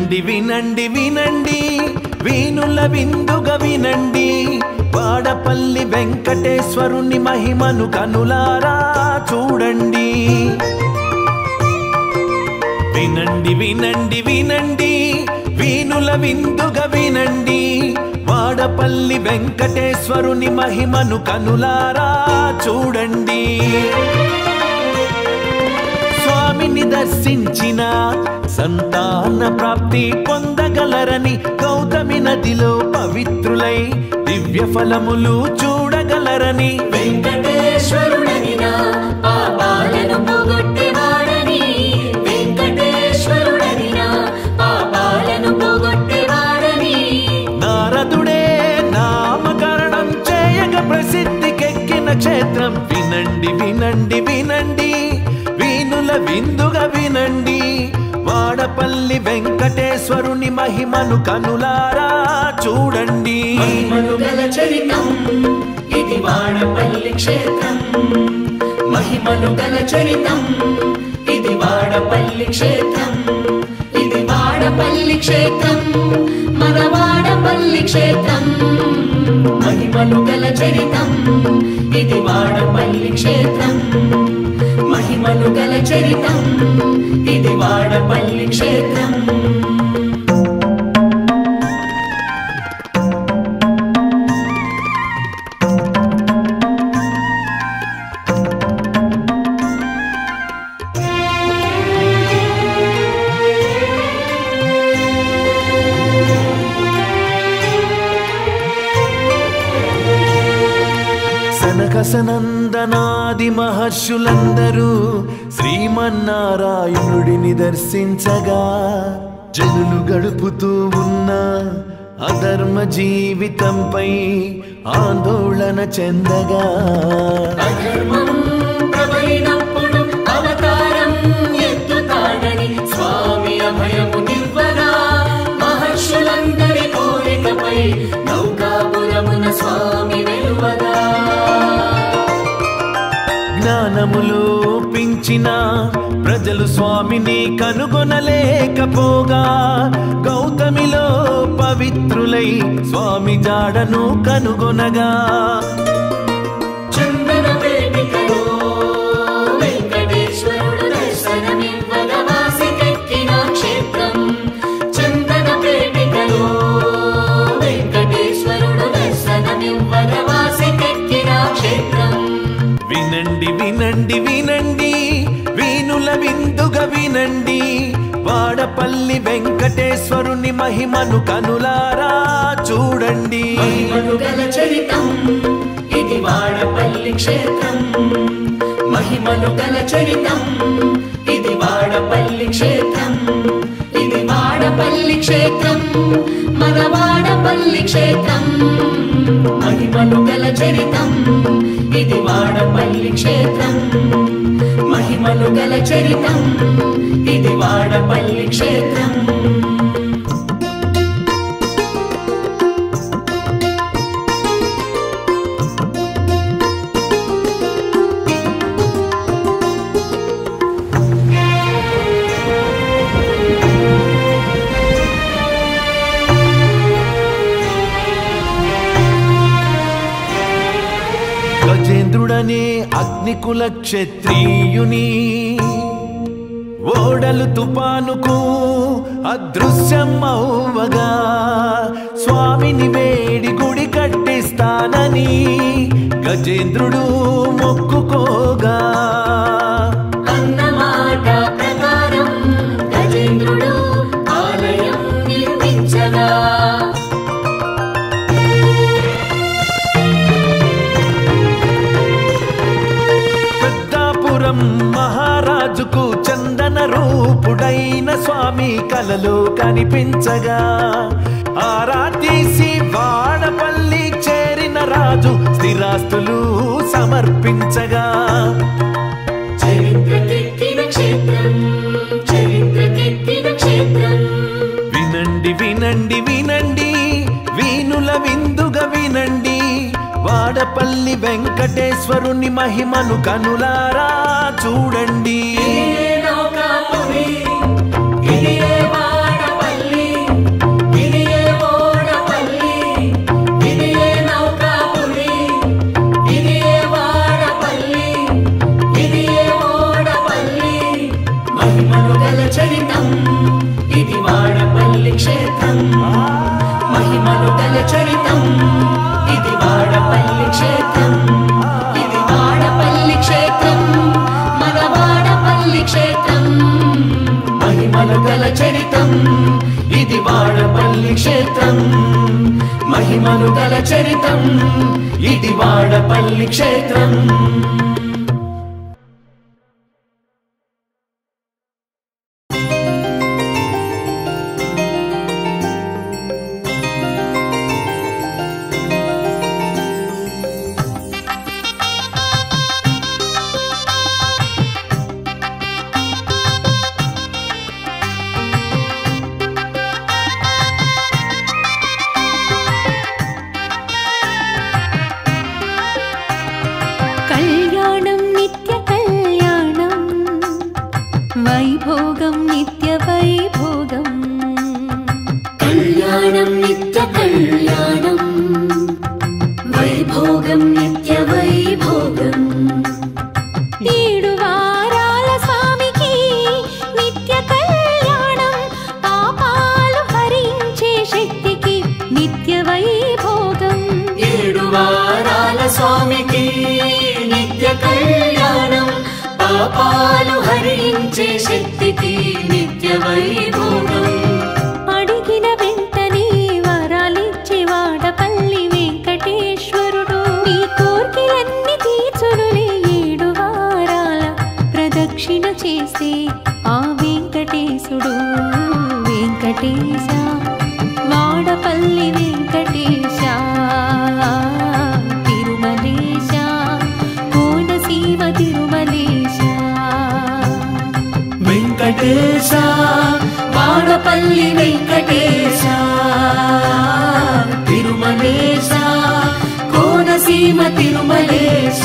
వినండి వినండి వినండి వీణుల విందుగా వినండి వాడపల్లి వెంకటేశ్వరుని మహిమను కనులారా చూడండి వినండి వినండి వినండి వీణుల విందుగా వినండి వాడపల్లి వెంకటేశ్వరుని మహిమను కనులారా చూడండి స్వామిని దర్శించిన సంతాన ప్రాప్తి పొందగలరని గౌతమి నదిలో పవిత్రులై దివ్య ఫలములు చూడగలరని వెంకటేశ్వరుడనినా పాపాలను పోగొట్టేవాడని వెంకటేశ్వరుడనినా పాపాలను పోగొట్టేవాడని నారదుడే నామకరణం చేయగ ప్రసిద్ధికెక్కిన క్షేత్రం వినండి వినండి వినండి వీణుల విందుగా వినండి వాడపల్లి వెంకటేశ్వరుని మహిమను కనులారా చూడండి మహిమను గల చరితం ఇది వాడపల్లి క్షేత్రం మహిమను గల చరితం ఇది వాడపల్లి క్షేత్రం ఇది వాడపల్లి క్షేత్రం మన వాడపల్లి క్షేత్రం మహిమను గల చరితం ఇది వాడపల్లి క్షేత్రం మహిమను గల చరితం ఇది వాడపల్లి క్షేత్రం సనకసనందనాది మహర్షులందరూ శ్రీమన్నారాయణుడిని దర్శించగా జనులు గడుపుతూ ఉన్న అధర్మ జీవితంపై ఆందోళన చెందగా అధర్మం ప్రబలినప్పుడు అవతారం ఎత్తుతాడని స్వామి అభయము నివ్వగా మహర్షులందరి కోరికపై నౌకాపురమున స్వామి వెలువగా జ్ఞానములో పించిన ప్రజలు స్వామిని కనుగొనలేకపోగా గౌతమిలో పవిత్రులై స్వామి జాడను కనుగొనగా చందన వేదికలో వెంకటేశ్వరుడు దర్శనమివ్వగా వాసికెక్కిన క్షేత్రం చందన వేదికలో వెంకటేశ్వరుడు దర్శనమివ్వగా వాసికెక్కిన క్షేత్రం వినండి వినండి వినండి వీణుల విందుగా వినండి వాడపల్లి వెంకటేశ్వరుని మహిమను కనులారా చూడండి మహిమను గల చరితం ఇది వాడపల్లి క్షేత్రం మహిమను గల చరితం ఇది వాడపల్లి క్షేత్రం ఇది వాడపల్లి క్షేత్రం మన వాడపల్లి క్షేత్రం మహిమను గల చరితం ఇది వాడపల్లి క్షేత్రం మహిమను గల చరితం ఇది వాడపల్లి క్షేత్రం గజేంద్రుడనే అగ్నికుల క్షత్రియుని ఓడలు తుపానుకు అదృశ్యం అవ్వగా స్వామిని వేడి గుడి కట్టిస్తానని గజేంద్రుడు మొక్కుకోగా అన్నమాట ప్రకారం గజేంద్రుడు ఆలయం నిర్మించగా పెద్దాపురం మహారాజుకు చందన రూపుడైన స్వామి కలలో కనిపించగా ఆరా తీసి వాడపల్లి చేరిన రాజు స్థిరాస్తులు సమర్పించగా చరిత్రకెక్కిన క్షేత్రం చరిత్రకెక్కిన క్షేత్రం వినండి వినండి వినండి వీణుల విందుగా వినండి వాడపల్లి వెంకటేశ్వరుని మహిమను కనులారా చూడండి ఇదే నౌకాపురి, ఇదే వాడపల్లి, చరితం ఇది వాడపల్లి క్షేత్రం మహిమలు గల చరితం ఇది వాడపల్లి క్షేత్రం కళ్యాణం నిత్య కళ్యాణం వైభోగం నిత్య వైభోగం కళ్యాణం నిత్య కళ్యాణం వైభోగం నిత్య వైభోగం ఏడు వారాల స్వామికి నిత్య కళ్యాణం పాపాలు హరించే శక్తికి నిత్య వైభోగం ఏడు వారాల స్వామికి నిత్య కళ్యాణం పాపాలు హరించే శక్తికి నిత్య వైభోగం అడిగిన వెంటనే వరాలిచ్చే వాడపల్లి వెంకటేశ్వరుడు నీ కోర్కెలన్నీ తీర్చునులే ఏడు వారాల ప్రదక్షిణ చేస్తే ఆ వెంకటేశుడు వెంకటేశ వాడపల్లి వెంకటేశ తిరుమలేశ కోనసీమ తిరుమలేశ వెంకటేశ వాడపల్లి వెంకటేశ తిరుమలేశ కోనసీమ తిరుమలేశ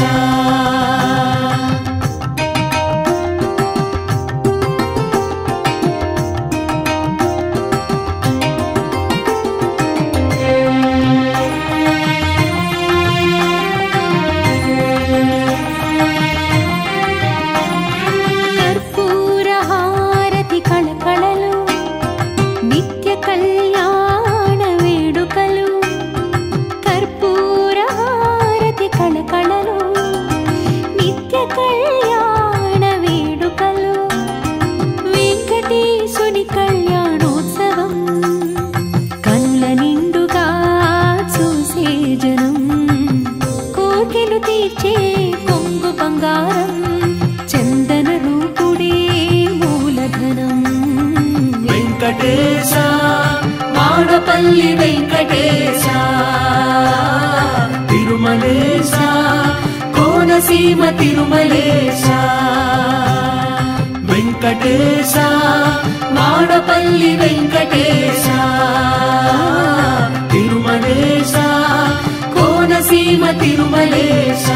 కర్పూర హారతి కళకళలు నిత్య కళ్యాణ వేడుకలు కర్పూర హారతి కళకళలు నిత్య కళ్యాణ వేడుకలు వెంకటేశుని కళ్యాణోత్సవం కనుల నిండుగా చూసే జనం కోకెలు తీర్చే కొంగు బంగారం చందన రూపుడే మూలధనం వెంకటేశ వాడపల్లి వెంకటేశ తిరుమలేశ కోనసీమ తిరుమలేశ వెంకటేశ వాడపల్లి వెంకటేశ తిరుమలేశ కోనసీమ తిరుమలేశ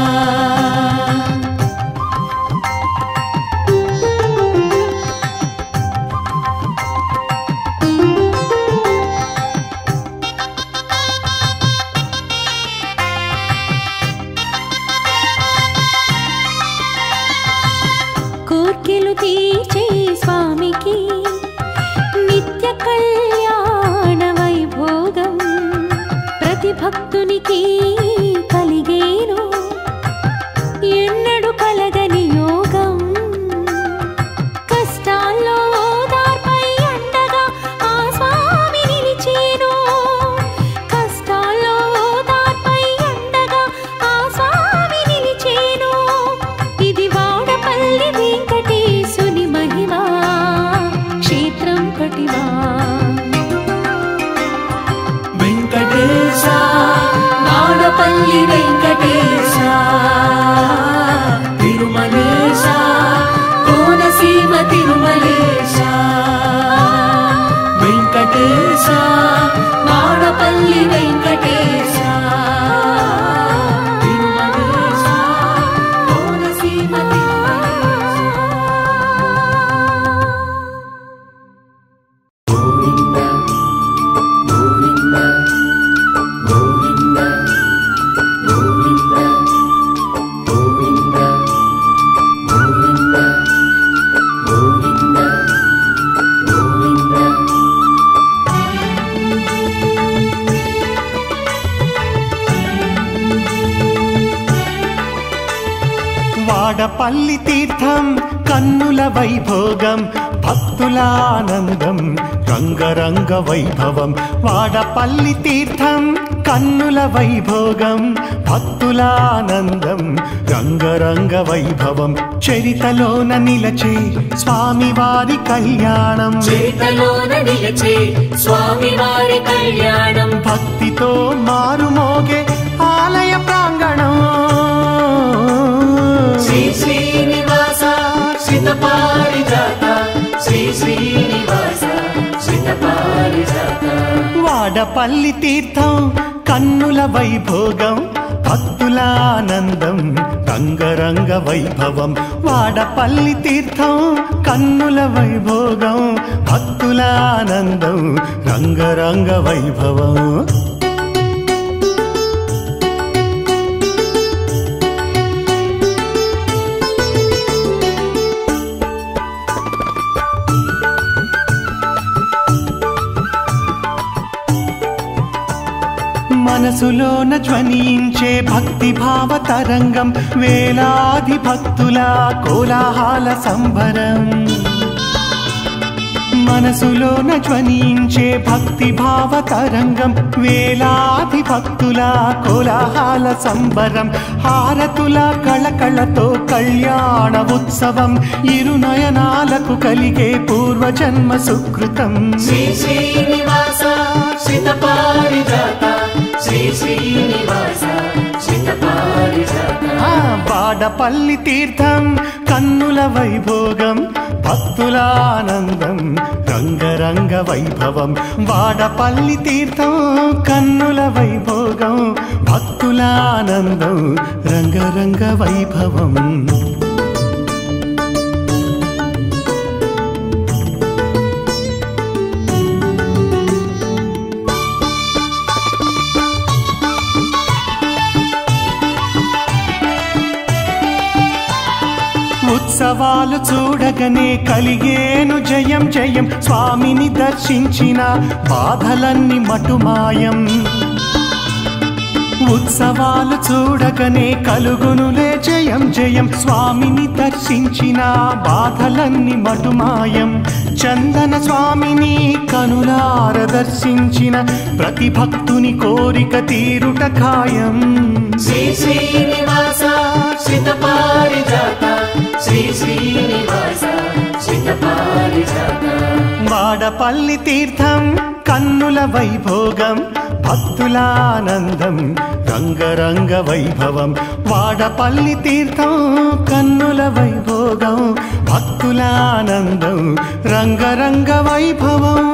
కోర్కెలు తీర్చే స్వామికి నిత్య కళ్యాణ వైభోగం ప్రతి భక్తునికి కలిగేను ఎన్నడు కలగని యోగం కష్టాల్లో ఓదార్పై అండగా ఆ స్వామి నిలిచేను కష్టాల్లో ఓదార్పై అండగా ఆ స్వామి నిలిచేను ఇది వాడపల్లి వెంకటేశుని మహిమ క్షేత్రం పటిమా వెంకటేశ వాడపల్లి వెంకటేశ తిరుమలేశ కోనసీమ తిరుమలేశ వెంకటేశ వాడపల్లి వెంకటేశ తిరుమలేశ కోనసీమ తిరుమలేశ వాడపల్లి తీర్థం కన్నుల వైభోగం భక్తులానందం రంగరంగ వైభవం వాడపల్లి తీర్థం కన్నుల వైభోగం భక్తులానందం రంగరంగ వైభవం చరితలోన నిలచే స్వామివారి కళ్యాణం చేతలోన నిలిచే స్వామివారి కళ్యాణం భక్తితో మారుమోగే ఆలయ ప్రాంగణం శ్రీ శ్రీనివాస శ్రిత పారిజాత శ్రీ శ్రీనివాస శ్రిత పారిజాత వాడపల్లి తీర్థం కన్నుల వైభోగం భక్తులానందం రంగరంగ వైభవం వాడపల్లి తీర్థం కన్నుల వైభోగం భక్తులానందం రంగరంగ వైభవం మనసులోన ధ్వనించే భక్తి భావ తరంగం వేలాది భక్తుల కోలాహల సంబరం మనసులోన ధ్వనించే భక్తి భావ తరంగం వేలాది భక్తుల కోలాహల సంబరం హారతుల కళకళతో కళ్యాణ ఉత్సవం ఇరు నయనాలకు కలిగే పూర్వజన్మ సుకృతం శ్రీ శ్రీనివాస శ్రిత పారిజాత శ్రీ శ్రీనివాస శ్రిత పారిజాత ఆ వాడపల్లి తీర్థం కన్నుల వైభోగం భక్తులానందం రంగరంగ వైభవం వాడపల్లి తీర్థం కన్నుల వైభోగం భక్తులానందం రంగరంగ వైభవం ఉత్సవాలు చూడగనే కలిగేను జయం జయం స్వామిని దర్శించిన బాధలన్నీ మటుమాయం ఉత్సవాలు చూడగనే కలుగునులే జయం జయం స్వామిని దర్శించిన బాధలన్నీ మటుమాయం చందన స్వామిని కనులార దర్శించిన ప్రతి భక్తుని కోరిక తీరుట ఖాయం శ్రీ శ్రీనివాస శ్రిత పారిజాత శ్రీ శ్రీనివాస శ్రిత పారిజాత వాడపల్లి తీర్థం కన్నుల వైభోగం భక్తులానందం రంగరంగ వైభవం వాడపల్లి తీర్థం కన్నుల వైభోగం భక్తులానందం రంగరంగ వైభవం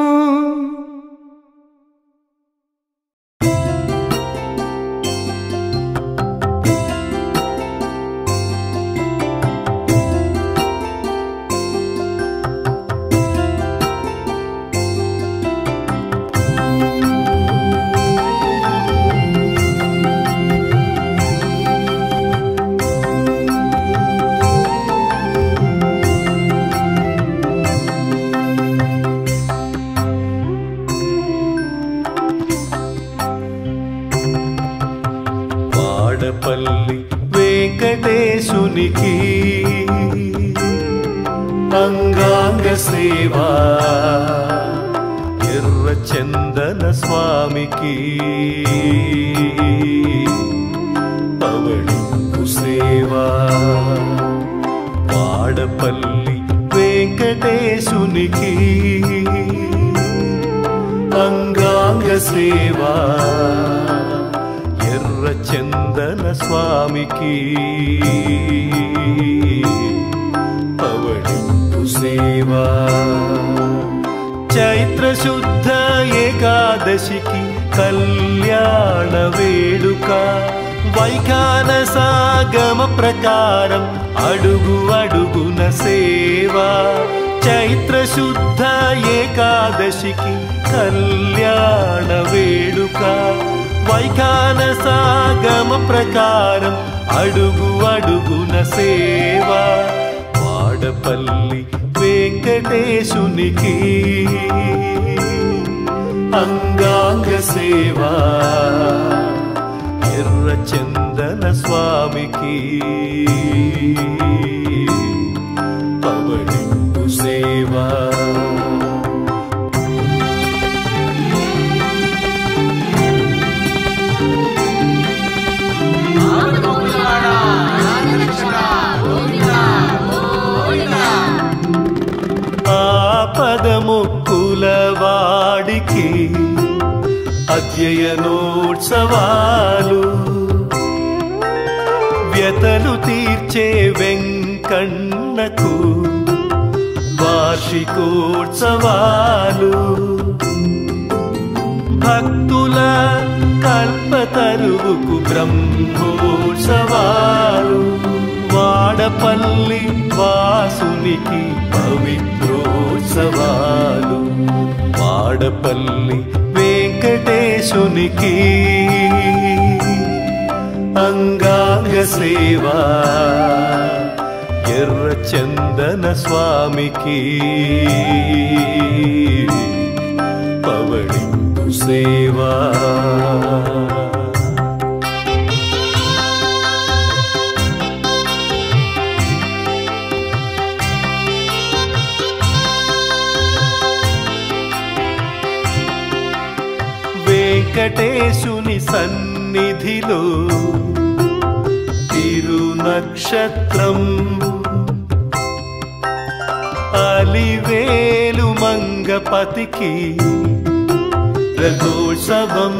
వాడపల్లి వెంకటేశునికి అంగాంగ సేవా ఎర్ర చందన స్వామికి పవళింపు సేవా వాడపల్లి వెంకటేశునికి అంగాంగ సేవా ఎర్ర చందన స్వామికి పవళింపు సేవా చైత్ర శుద్ధ ఏకాదశికి కళ్యాణ వేడుక వైఖాన సాగమ ప్రకారం అడుగు అడుగున సేవా చైత్ర శుద్ధ ఏకాదశికి కళ్యాణ వేడుక వైఖాన సాగమ ప్రకారం అడుగు అడుగున సేవా వాడపల్లి వెంకటేశునికి అంగాంగ సేవా ఎర్ర చందన స్వామికి పవళింపు సేవ సేవా ఆపదముక్కుల వాడికి అధ్యయనోత్సవాలు వ్యతలు తీర్చే వెంకన్నకు వార్షికోత్సవాలు భక్తుల కల్పతరువుకు బ్రహ్మోత్సవాలు వాడపల్లి వాసునికి పవిత్రోత్సవాలు వాడపల్లి వెంకటేశునికి అంగాంగ సేవా ఎర్ర చందన స్వామికి పవళింపు సేవా వెంకటేశుని సన్నిధిలో తిరునక్షత్రం అలివేలు మంగపతికి రథోత్సవం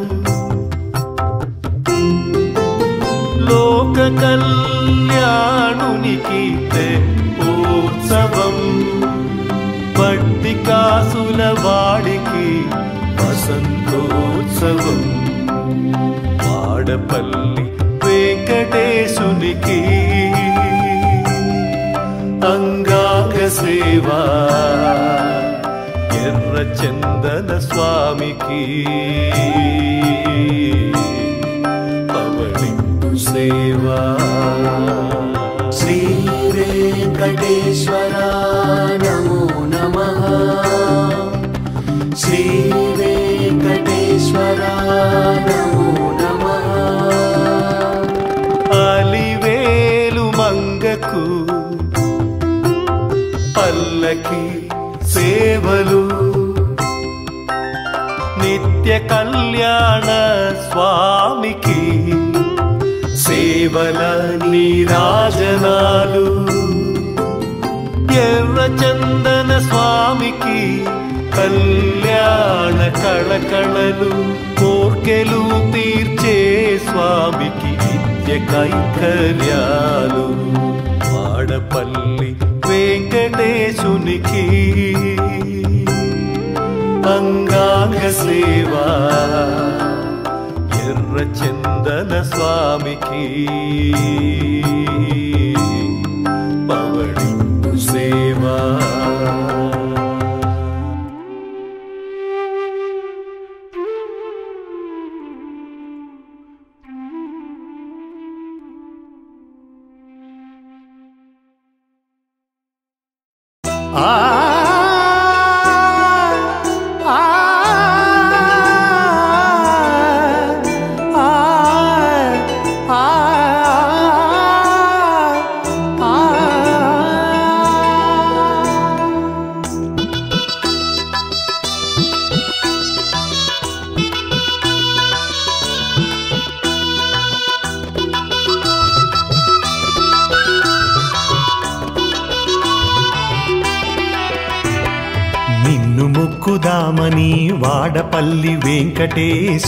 లోక కళ్యాణునికి తెప్పోత్సవం పట్టి కాసుల వాడికి వసంతోత్సవం వాడపల్లి వెంకటేశునికి అంగాంగ సేవా ఎర్ర చందన స్వామికి పవళింపు సేవా శ్రీ వెంకటేశ్వర నమో నమః శ్రీ వెంకటేశ్వర నమో నమః అలివేలు మంగకు పల్లకి సేవలు నిత్య కళ్యాణ స్వామికి సేవల నీరాజనాలు ఎర్ర చందన స్వామికి కళ్యాణ కళకళలు కోర్కెలు తీర్చే స్వామికి నిత్య కైకర్యాలు వాడపల్లి వెంకటేశునికి అంగాంగ సేవా ఎర్ర చందన స్వామికి పవళింపు సేవా ఆ ఆ నిన్ను మొక్కుదామని వాడపల్లి వెంకటేశ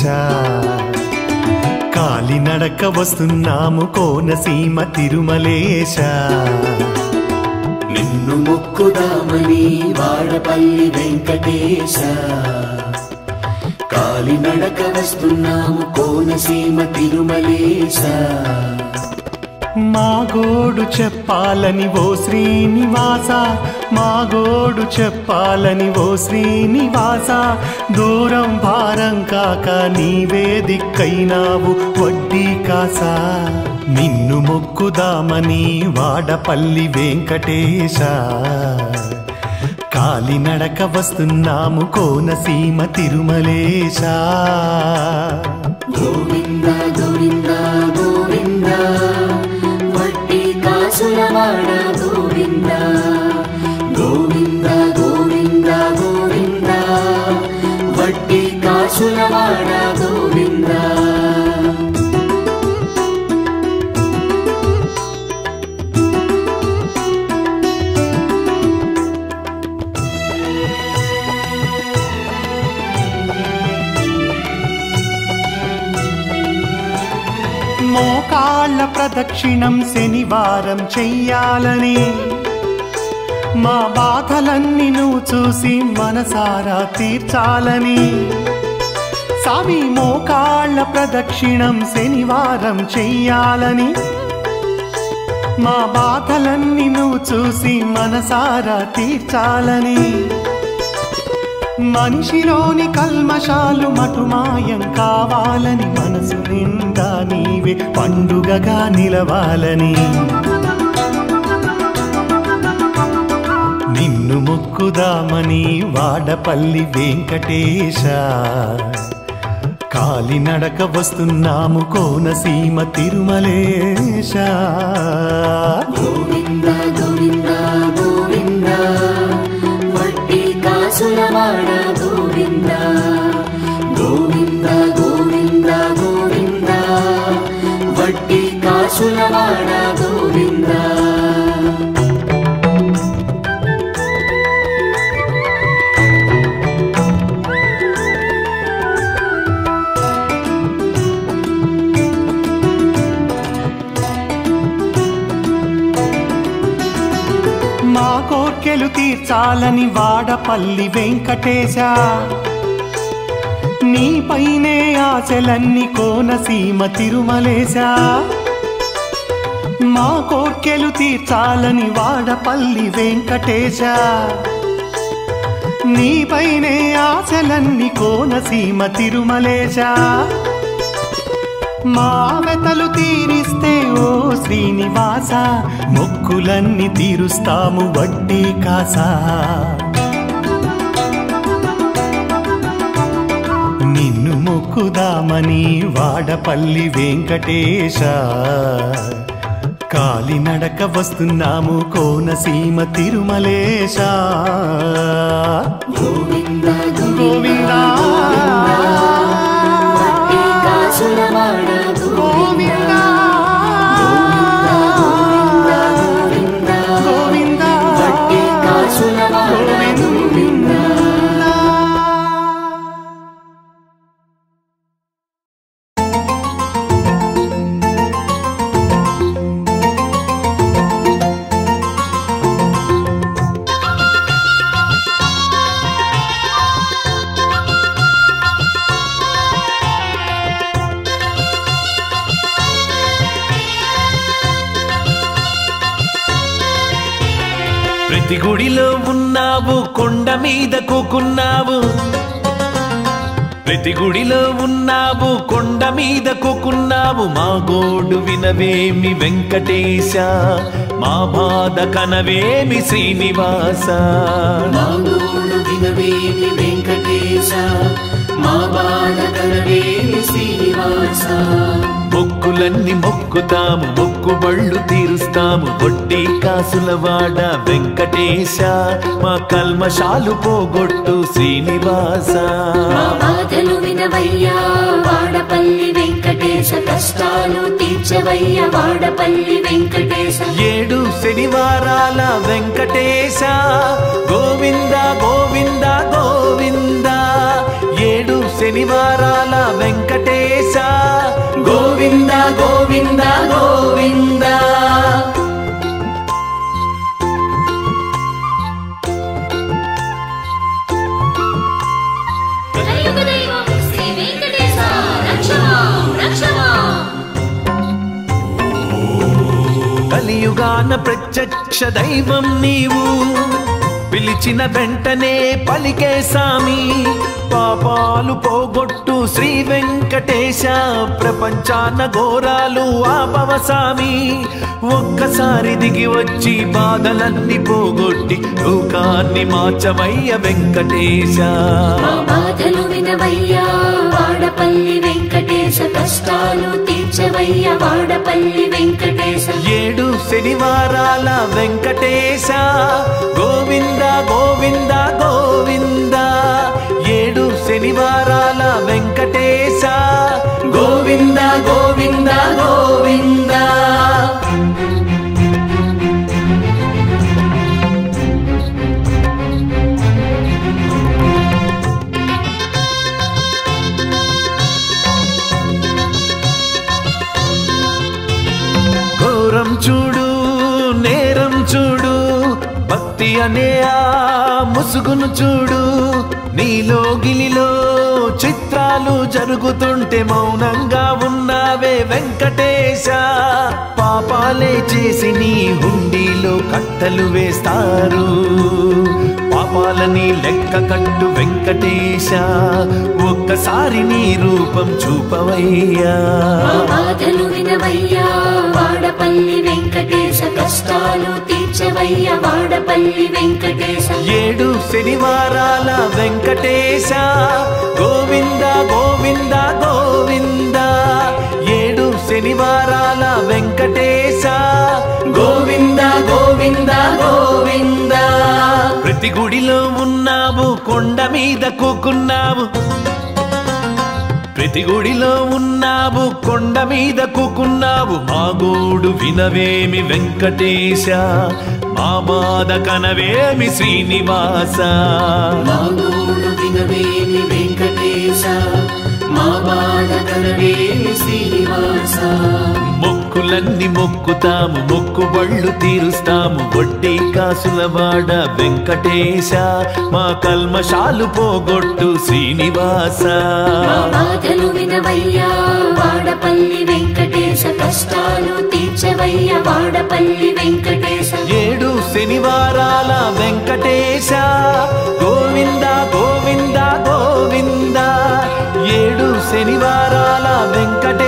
కాలినడక వస్తున్నాము కోనసీమ తిరుమలేశ నిన్ను మొక్కుదామని వాడపల్లి వెంకటేశ కాలినడక వస్తున్నాము కోనసీమ తిరుమలేశ మా గోడు చెప్పాలని ఓ శ్రీనివాస మా గోడు చెప్పాలని ఓ శ్రీనివాస దూరం భారం కాక నీవే దిక్కైనావు వడ్డీ కాసా నిన్ను మొక్కుదామని వాడపల్లి వెంకటేశ కాలినడక వస్తున్నాము కోనసీమ తిరుమలేశ గోవింద గోవింద గోవింద వడ్డీ కాసులవాడ గోవింద గోవింద కాసులవాడ గోవింద మోకాళ్ళ ప్రదక్షిణం శనివారం చెయ్యాలని మా బాధలన్నీ నువ్వు చూసి మనసారా తీర్చాలని స్వామి మోకాళ్ళ ప్రదక్షిణం శనివారం చెయ్యాలని మా బాధలన్నీ నువ్వు చూసి మనసారా తీర్చాలని మనిషిలోని కల్మషాలు మటుమాయం కావాలని మనసు నిండా నీవే పండుగగా నిలవాలని నిన్ను మొక్కుదామని వాడపల్లి వెంకటేశ కాలినడక వస్తున్నాము కోనసీమ తిరుమలేశ గోవింద గోవింద గోవింద వడ్డీ కాసులవాడ గోవింద గోవింద గోవింద గోవింద వడ్డీ కాసులవాడ గోవింద మా కోర్కెలు తీర్చాలని వాడపల్లి వెంకటేశ నీపైనే ఆశలన్నీ కోనసీమ తిరుమలేశ మా కోర్కెలు తీర్చాలని వాడపల్లి వెంకటేశ నీపైనే ఆశలన్నీ కోనసీమ తిరుమలేశ మా వెతలు తీరిస్తే ఓ శ్రీనివాస మొక్కులన్నీ తీరుస్తాము వడ్డీ కాసా నిన్ను మొక్కుదామని వాడపల్లి వెంకటేశ కాలినడక వస్తున్నాము కోనసీమ తిరుమలేశ గోవింద గోవిందా వడ్డీ కాసులవాడ గోవింద గోవిందా గోవింద గోవిందా వడ్డీ కాసులవాడ గోవింద ప్రతి గుడిలో ఉన్నావు కొండ మీద కూకున్నావు ప్రతి గుడిలో ఉన్నావు కొండ మీద కూకున్నావు మా గోడు వినవేమి వెంకటేశ మా బాధ కనవేమి శ్రీనివాస మాగోడు వినవేమి వెంకటేశ మా బాధ కనవేమి శ్రీనివాస మొక్కులన్నీ మొక్కుతాము మొక్కుబళ్ళు తీరుస్తాము వడ్డీ కాసుల వాడ వెంకటేశ మా కల్మషాలు పోగొట్టు శ్రీనివాస మా బాధలు వినవయ్యా వాడపల్లి వెంకటేశ కష్టాలు తీర్చవయ్య వాడపల్లి వెంకటేశ ఏడు శనివారాల వెంకటేశ గోవింద గోవింద గోవింద ఏడు శనివారాల వెంకటేశ గోవింద గోవింద గోవింద కలియుగ దైవం శ్రీ వెంకటేశ రక్షమా రక్షమా కలియుగాన ప్రత్యక్ష దైవం నీవు పిలిచిన వెంటనే పలికే సామి పాపాలు పోగొట్టు శ్రీ వెంకటేశ ప్రపంచాన ఘోరాలు ఆపవ సామి ఒక్కసారి దిగి వచ్చి బాధలన్నీ పోగొట్టి లోకాన్ని మార్చవయ్య వెంకటేశ మా బాధలు వినవయ్యా వాడపల్లి వెంకటేశ కష్టాలు తీర్చవయ్య వాడపల్లి వెంకటేశ ఏడు శనివారాల వెంకటేశ గోవింద గోవింద గోవింద ఏడు శనివారాల వెంకటేశ తీయగనే ఆ ముసుగును చూడు నీలో గిలిలో చిత్రాలు జరుగుతుంటే మౌనంగా ఉన్నావే వెంకటేశ పాపాలే చేసి నీ హుండీలో కట్టలు వేస్తారు పాపాలని లెక్క కట్టు వెంకటేశ ఒక్కసారి నీ రూపం చూపవయ్యా మా బాధలు వినవయ్యా వాడపల్లి వెంకటేశ కష్టాలు తీర్చవయ్యా వాడపల్లి వెంకటేశ ఏడు శనివారాల వెంకటేశ గోవింద గోవింద గోవింద ఏడు శనివారాల వెంకటేశ గోవింద గోవింద గోవింద ప్రతి గుడిలో ఉన్నావు కొండ మీద కూకున్నావు ప్రతి గుడిలో ఉన్నావు కొండ మీద కూకున్నావు మా గోడు వినవేమి వెంకటేశ మా బాధ కనవేమి శ్రీనివాస మాగోడు వినవేమి వెంకటేశ మా బాధ కరవేమి శ్రీనివాస మొక్కులన్నీ మొక్కుతాము మొక్కుబళ్ళు తీరుస్తాము వడ్డీ కాసుల వాడ వెంకటేశ మా కల్మషాలు పోగొట్టు శ్రీనివాస మా బాధలు వినవయ్యా వాడపల్లి వెంకటేశ కష్టాలు తీర్చవయ్యా వాడపల్లి వెంకటేశ ఏడు శనివారాల వెంకటేశ గోవింద గోవింద గోవింద ఏడు శనివారాల వెంకటేశ